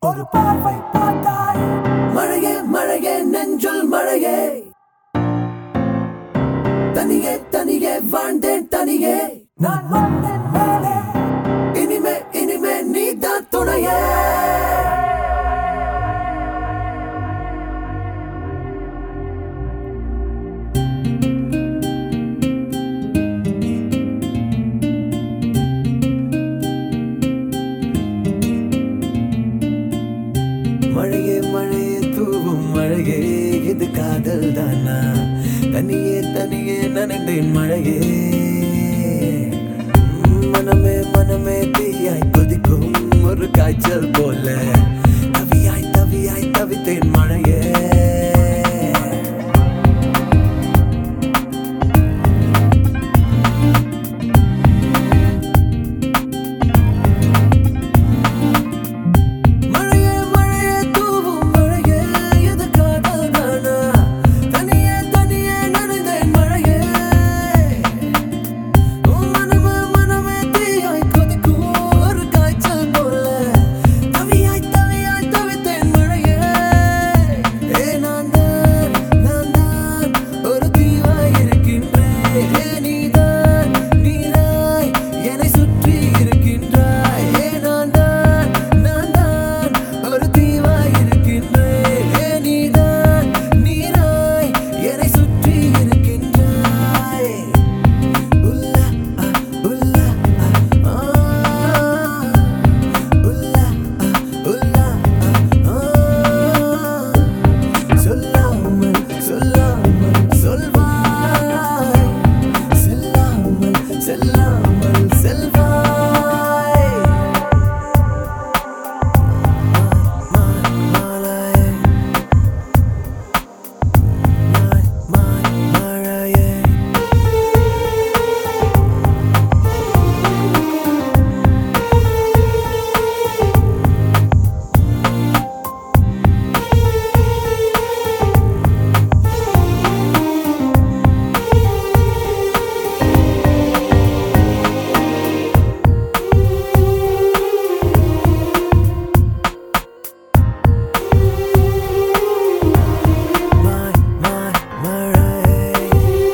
ஒரு பார்வை பார்த்தாய் மழையே மழையே நெஞ்சுள் மழையே தனியே தனியே வாழ்ந்தேன் தனியே நான் வந்தேன் மேலே இனிமே இனிமே நீதான் துணையே மழையே மழையே தூவும் மழையே இது காதல் தானா தனியே தனியே நனைந்தேன் மழையே மனமே மனமே தீயாய் கொதிக்கும் ஒரு காய்ச்சல் போல தவியாய் தவியாய் தவித்தேன் மழையே மழையே மழையே தூவும் மழையே இது காதல் தானா தனியே தனியே நனைந்தேன் மழையே உன் மனமே மனமே தீயாய் கொதிக்கும் ஒரு காய்ச்சல் போல தவியாய் தவியாய் தவித்தேன் மழையே ஏ நான் தான் நான் தான் ஒரு தீவாய் இருக்கின்றேன் ஏ நீதான் நீராய் என்னை சுற்றி இருக்கின்றாய் ஏ நான் தான் நான் தான் ஒரு தீவாய் இருக்கின்றேன் ஏ நீதான் நீராய் என்னை சுற்றி இருக்கின்றாய் உல்லா ஆ, உல்லா ஆ, ஆ. உல்லா ஆ, உல்லா ஆ, ஆ. சொல்லாமல் சொல்லாமல் சொல்வாய் செல்லாமல் செல்லாமல் செல்வாய் மாய் மாலையே மாய் மாய் மழையே மாய் மாய் மழையே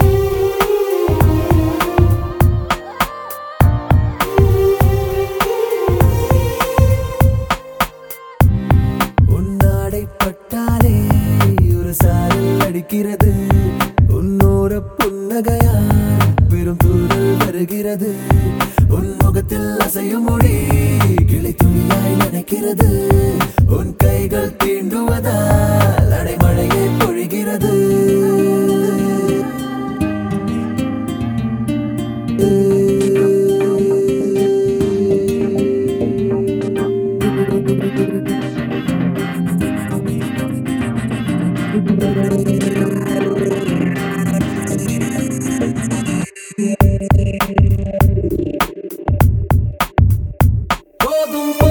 உன்னாடை பட்டாலே ஒரு சாரல் அடிக்கிறது உன்னோர புன்னகையால் பெரும் தூரல் வருகிறது உன் முகத்தில் அசையும் மொழி கிளை துணியாய் நினைக்கிறது உன் கைகள் தீண்டுவதால் அடைமழையே பொழிகிறது போதும்